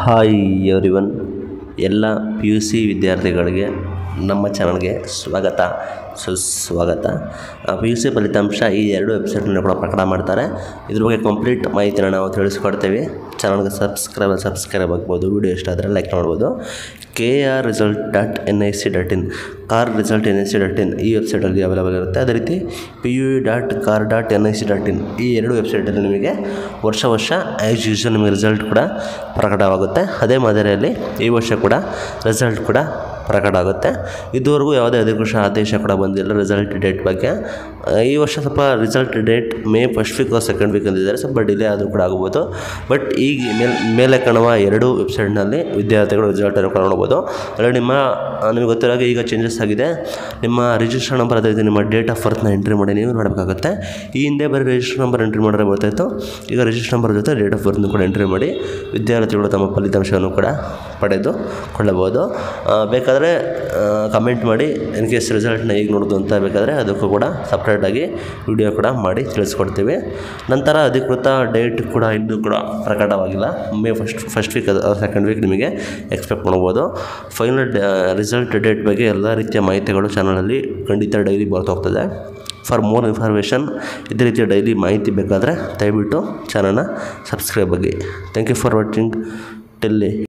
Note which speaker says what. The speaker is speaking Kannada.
Speaker 1: ಹಾಯ್ ಎವ್ರಿವನ್ ಎಲ್ಲ ಪಿ ಯು ಸಿ ವಿದ್ಯಾರ್ಥಿಗಳಿಗೆ ನಮ್ಮ ಚಾನಲ್ಗೆ ಸ್ವಾಗತ ಸುಸ್ವಾಗತ ಪಿ ಯು ಸಿ ಫಲಿತಾಂಶ ಈ ಎರಡು ವೆಬ್ಸೈಟ್ನಲ್ಲಿ ಕೂಡ ಪ್ರಕಟ ಮಾಡ್ತಾರೆ ಇದ್ರ ಬಗ್ಗೆ ಕಂಪ್ಲೀಟ್ ಮಾಹಿತಿನ ನಾವು ತಿಳಿಸ್ಕೊಡ್ತೀವಿ ಚಾನಲ್ಗೆ ಸಬ್ಸ್ಕ್ರೈಬ್ ಸಬ್ಸ್ಕ್ರೈಬ್ ಆಗ್ಬೋದು ವಿಡಿಯೋ ಇಷ್ಟ ಆದರೆ ಲೈಕ್ ಮಾಡ್ಬೋದು K R result dot N I C dot in kar result N I C dot in ಈ ವೆಬ್ಸೈಟಲ್ಲಿ ಅವೈಲೇಬಲ್ ಇರುತ್ತೆ ಅದೇ ರೀತಿ P U dot kar dot N I C dot in ಈ ಎರಡು ವೆಬ್ಸೈಟಲ್ಲಿ ನಿಮಗೆ ವರ್ಷ ವರ್ಷ ಆ್ಯಸ್ ಯೂಶುವಲ್ ನಿಮಗೆ ರಿಸಲ್ಟ್ ಕೂಡ ಪ್ರಕಟವಾಗುತ್ತೆ ಅದೇ ಮಾದರಿಯಲ್ಲಿ ಈ ವರ್ಷ ಕೂಡ ರಿಸಲ್ಟ್ ಕೂಡ ಪ್ರಕಟ ಆಗುತ್ತೆ ಇದುವರೆಗೂ ಯಾವುದೇ ಅಧಿಕೃತ ಆದೇಶ ಕೂಡ ಬಂದಿಲ್ಲ ರಿಸಲ್ಟ್ ಡೇಟ್ ಬಗ್ಗೆ ಆ, ಈ ವರ್ಷ ಸ್ವಲ್ಪ result date May first week second week ಅಂದಿದ್ದಾರೆ ಸ್ವಲ್ಪ ಡಿಲೇ ಆದರೂ ಕೂಡ ಆಗ್ಬೋದು ಬಟ್ ಈಗ ಮೇಲ್ ಮೇಲೆ ಕಾಣುವ ಎರಡು ವೆಬ್ಸೈಟ್ನಲ್ಲಿ ವಿದ್ಯಾರ್ಥಿಗಳು ರಿಸಲ್ಟನ್ನು ಕೂಡ ನೋಡ್ಬೋದು ಅದರಲ್ಲಿ ನಿಮ್ಮ ಆ, ನಿಮಗೆ ಗೊತ್ತಿರೋ ಹಾಗೆ ಈಗ ಚೇಂಜಸ್ ಆಗಿದೆ ನಿಮ್ಮ ರಿಜಿಸ್ಟರ್ ನಂಬರ್ ಅದೇ ರೀತಿ ನಿಮ್ಮ ಡೇಟ್ ಆಫ್ ಬರ್ತ್ನ ಎಂಟ್ರಿ ಮಾಡಿ ನೀವು ಮಾಡಬೇಕಾಗುತ್ತೆ ಈ ಹಿಂದೆ ಬರೀ ರಿಜಿಸ್ಟರ್ ನಂಬರ್ ಎಂಟ್ರಿ ಮಾಡಿದ್ರೆ ಬರ್ತಾಯಿತ್ತು ಈಗ ರಿಜಿಸ್ಟರ್ ನಂಬರ್ ಜೊತೆ ಡೇಟ್ ಆಫ್ ಬರ್ತ್ನ ಕೂಡ ಎಂಟ್ರಿ ಮಾಡಿ ವಿದ್ಯಾರ್ಥಿಗಳು ತಮ್ಮ ಫಲಿತಾಂಶವನ್ನು ಕೂಡ ಪಡೆದು ಕೊಳ್ಳಬಹುದು ಆ, ಬೇಕಾದರೆ ಕಮೆಂಟ್ ಮಾಡಿ ಇನ್ ಕೇಸ್ ರಿಸಲ್ಟ್ನ ಈಗ ನೋಡೋದು ಅಂತ ಬೇಕಾದರೆ ಅದಕ್ಕೂ ಕೂಡ ಸಪ್ರೇಟಾಗಿ ವಿಡಿಯೋ ಕೂಡ ಮಾಡಿ ತಿಳಿಸ್ಕೊಡ್ತೀವಿ ನಂತರ ಅಧಿಕೃತ ಡೇಟ್ ಕೂಡ ಇನ್ನೂ ಕೂಡ ಪ್ರಕಟವಾಗಿಲ್ಲ May first first week second week ನಿಮಗೆ ಎಕ್ಸ್ಪೆಕ್ಟ್ ಮಾಡ್ಬೋದು ಫೈನಲ್ ರಿಸಲ್ಟ್ ಡೇಟ್ ಬಗ್ಗೆ ಎಲ್ಲ ರೀತಿಯ ಮಾಹಿತಿಗಳು ಚಾನಲಲ್ಲಿ ಖಂಡಿತ ಡೈಲಿ ಬರ್ತಾ ಹೋಗ್ತದೆ ಫಾರ್ ಮೋರ್ ಇನ್ಫಾರ್ಮೇಷನ್ ಇದೇ ರೀತಿಯ ಡೈಲಿ ಮಾಹಿತಿ ಬೇಕಾದರೆ ದಯವಿಟ್ಟು ಚಾನಲ್ನ ಸಬ್ಸ್ಕ್ರೈಬ್ ಆಗಿ ಥ್ಯಾಂಕ್ ಯು ಫಾರ್ ವಾಚಿಂಗ್ ಟಿಲ್ಲಿ